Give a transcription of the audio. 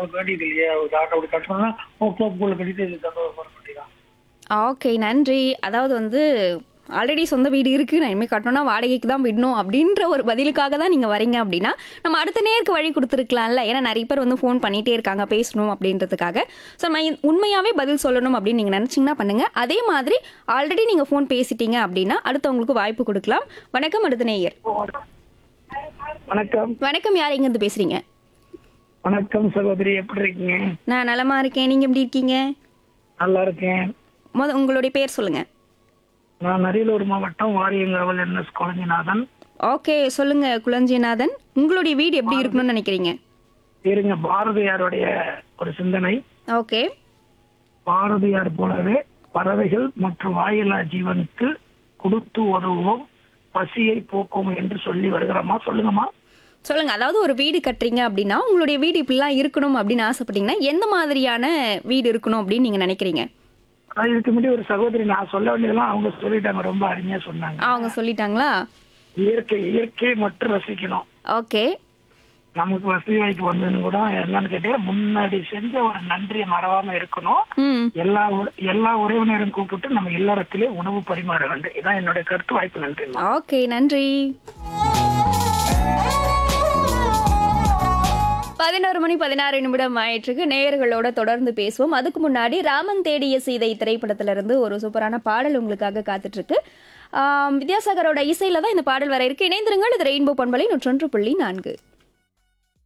உங்களுக்கு வேண்டியது இல்லையா ஒரு ஆட்டோ அப்படி கட்டணும்னா தோப்புக்குள்ள கட்டிட்டு இது சந்தோஷப்பட வேண்டியதான் ஓகே நன்றி அதாவது வந்து ஆல்ரெடி சொந்த வீடு இருக்கு நான் இனிமேல் கட்டணும்னா வாடகைக்கு தான் விடணும் அப்படின்ற ஒரு பதிலுக்காக தான் நீங்கள் வரீங்க அப்படின்னா நம்ம அடுத்த நேருக்கு வழி கொடுத்துருக்கலாம்ல ஏன்னா நிறைய பேர் வந்து ஃபோன் பண்ணிகிட்டே இருக்காங்க பேசணும் அப்படின்றதுக்காக ஸோ நம்ம இ- உண்மையாவே பதில் சொல்லணும் அப்படின்னு நீங்கள் நினச்சிங்கன்னா பண்ணுங்க அதே மாதிரி ஆல்ரெடி நீங்கள் ஃபோன் பேசிட்டீங்க அப்படின்னா அடுத்தவங்களுக்கு வாய்ப்பு கொடுக்கலாம் வணக்கம் அடுத்த நேயர் வணக்கம் வணக்கம் யார் எங்கேருந்து பேசுறீங்க வணக்கம் சகோதரி எப்படி இருக்கீங்க நான் நலமா இருக்கேன் நீங்கள் எப்படி இருக்கீங்க நல்லா இருக்கேன் முத உங்களுடைய பேர் சொல்லுங்க நான் அரியலூர் மாவட்டம் வாரியங்காவல் என்எஸ் குழந்தைநாதன் ஓகே சொல்லுங்க குளஞ்சிநாதன் உங்களுடைய வீடு எப்படி இருக்கணும்னு நினைக்கிறீங்க இருங்க பாரதியாருடைய ஒரு சிந்தனை ஓகே பாரதியார் போலவே பறவைகள் மற்றும் வாயிலா ஜீவனுக்கு கொடுத்து உதவுவோம் பசியை போக்கும் என்று சொல்லி வருகிறோமா சொல்லுங்கம்மா சொல்லுங்க அதாவது ஒரு வீடு கட்டுறீங்க அப்படின்னா உங்களுடைய வீடு இப்படிலாம் இருக்கணும் அப்படின்னு ஆசைப்பட்டீங்கன்னா எந்த மாதிரியான வீடு இருக்கணும் அப்படின்னு நீங்க நினைக்கிறீங்க ஆனா, இதுக்கு முன்னாடி ஒரு சகோதரி நான் சொல்ல வேண்டியதெல்லாம் அவங்க சொல்லிட்டாங்க ரொம்ப அருமையா சொன்னாங்க அவங்க சொல்லிட்டாங்களா இயற்கை இயற்கையை மட்டும் ரசிக்கணும் ஓகே நமக்கு வசதி வாய்ப்பு வந்ததுன்னு கூட என்னன்னு கேட்டா முன்னாடி செஞ்ச ஒரு நன்றியை மறவாம இருக்கணும் ம் எல்லா உற- எல்லா உறவினரும் கூப்பிட்டு நம்ம இல்லறத்திலே உணவு பரிமாற வேண்டும் இதான் என்னுடைய கருத்து வாய்ப்பு நன்றி ஓகே நன்றி பதினோரு மணி பதினாறு நிமிடம் ஆயிற்றுக்கு நேயர்களோட தொடர்ந்து பேசுவோம் அதுக்கு முன்னாடி ராமன் தேடிய சீதை திரைப்படத்திலிருந்து ஒரு சூப்பரான பாடல் உங்களுக்காக காத்துட்டு இருக்கு ஆம், வித்யாசாகரோட இசையில தான் இந்த பாடல் வர இருக்கு இணைந்திருங்கள் இது ரெயின்போ பண்பலை நூற்றொன்று புள்ளி நான்கு